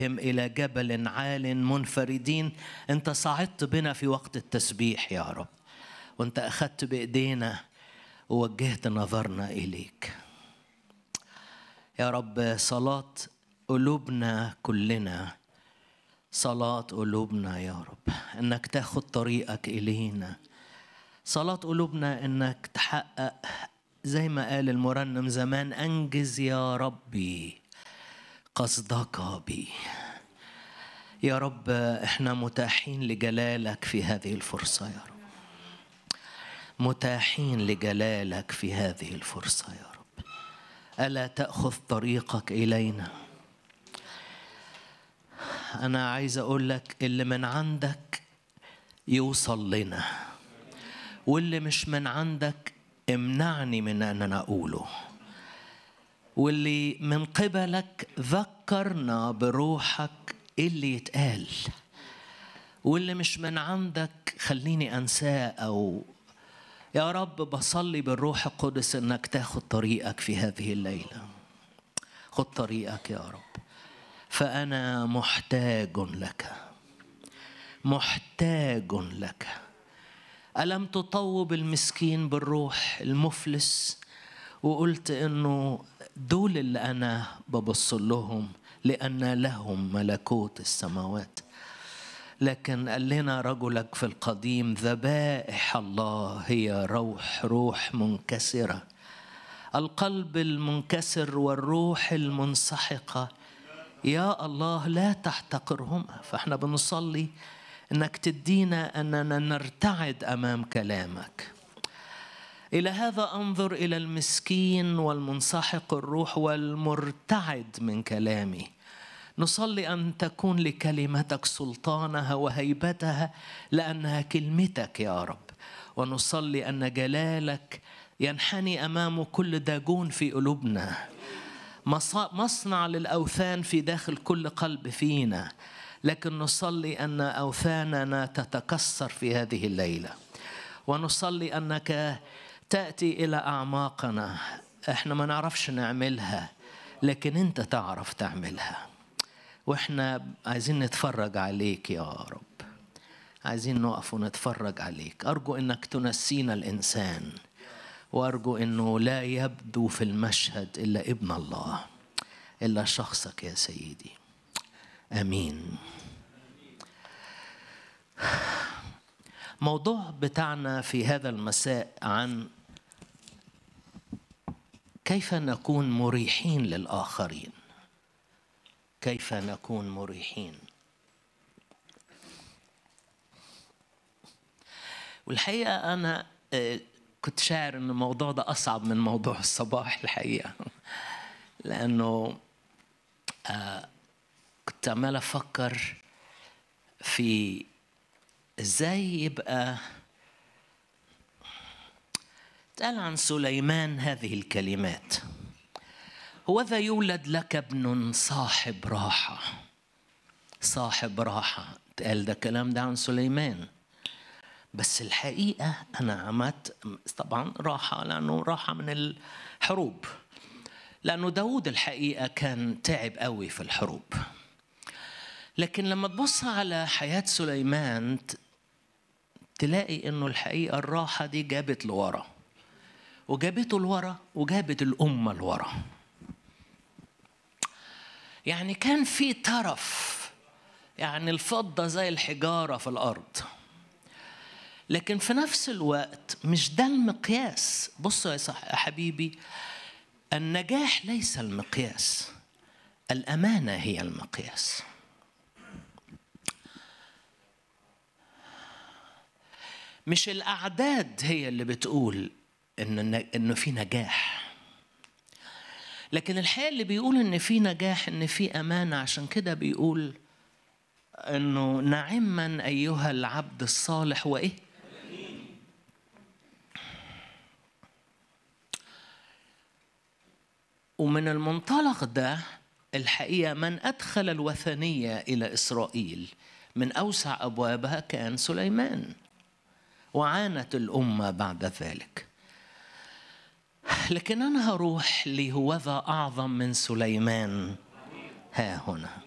إلى جبل عال منفردين أنت صعدت بنا في وقت التسبيح يا رب وأنت أخذت بإيدينا ووجهت نظرنا إليك يا رب صلاة قلوبنا كلنا صلاة قلوبنا يا رب انك تاخد طريقك الينا صلاة قلوبنا انك تحقق زي ما قال المرنم زمان انجز يا ربي قصدك بي يا رب احنا متاحين لجلالك في هذه الفرصة يا رب متاحين لجلالك في هذه الفرصة يا رب ألا تأخذ طريقك إلينا أنا عايز أقول لك اللي من عندك يوصل لنا واللي مش من عندك امنعني من أن أنا أقوله واللي من قبلك ذكرنا بروحك اللي يتقال واللي مش من عندك خليني أنساه أو يا رب بصلي بالروح القدس انك تاخد طريقك في هذه الليله خد طريقك يا رب فانا محتاج لك محتاج لك الم تطوب المسكين بالروح المفلس وقلت انه دول اللي انا ببص لهم لان لهم ملكوت السماوات لكن قال لنا رجلك في القديم ذبائح الله هي روح روح منكسره القلب المنكسر والروح المنسحقه يا الله لا تحتقرهما فاحنا بنصلي انك تدينا اننا نرتعد امام كلامك الى هذا انظر الى المسكين والمنسحق الروح والمرتعد من كلامي نصلي ان تكون لكلمتك سلطانها وهيبتها لانها كلمتك يا رب ونصلي ان جلالك ينحني امام كل داجون في قلوبنا مصنع للاوثان في داخل كل قلب فينا لكن نصلي ان اوثاننا تتكسر في هذه الليله ونصلي انك تاتي الى اعماقنا احنا ما نعرفش نعملها لكن انت تعرف تعملها واحنا عايزين نتفرج عليك يا رب عايزين نقف ونتفرج عليك ارجو انك تنسينا الانسان وارجو انه لا يبدو في المشهد الا ابن الله الا شخصك يا سيدي امين موضوع بتاعنا في هذا المساء عن كيف نكون مريحين للاخرين كيف نكون مريحين والحقيقه انا كنت شاعر ان الموضوع ده اصعب من موضوع الصباح الحقيقه لانه كنت عمال افكر في ازاي يبقى قال عن سليمان هذه الكلمات هوذا يولد لك ابن صاحب راحة صاحب راحة قال ده كلام ده عن سليمان بس الحقيقة أنا عملت طبعا راحة لأنه راحة من الحروب لأنه داود الحقيقة كان تعب قوي في الحروب لكن لما تبص على حياة سليمان تلاقي انه الحقيقة الراحة دي جابت لورا وجابته لورا وجابت الأمة لورا يعني كان في ترف يعني الفضة زي الحجارة في الأرض لكن في نفس الوقت مش ده المقياس بص يا صح يا حبيبي النجاح ليس المقياس الأمانة هي المقياس مش الأعداد هي اللي بتقول إن إنه في نجاح لكن الحقيقة اللي بيقول إن في نجاح إن في أمانة عشان كده بيقول إنه نعما أيها العبد الصالح وإيه؟ ومن المنطلق ده الحقيقة من أدخل الوثنية إلى إسرائيل من أوسع أبوابها كان سليمان وعانت الأمة بعد ذلك لكن أنا هروح لهوذا أعظم من سليمان ها هنا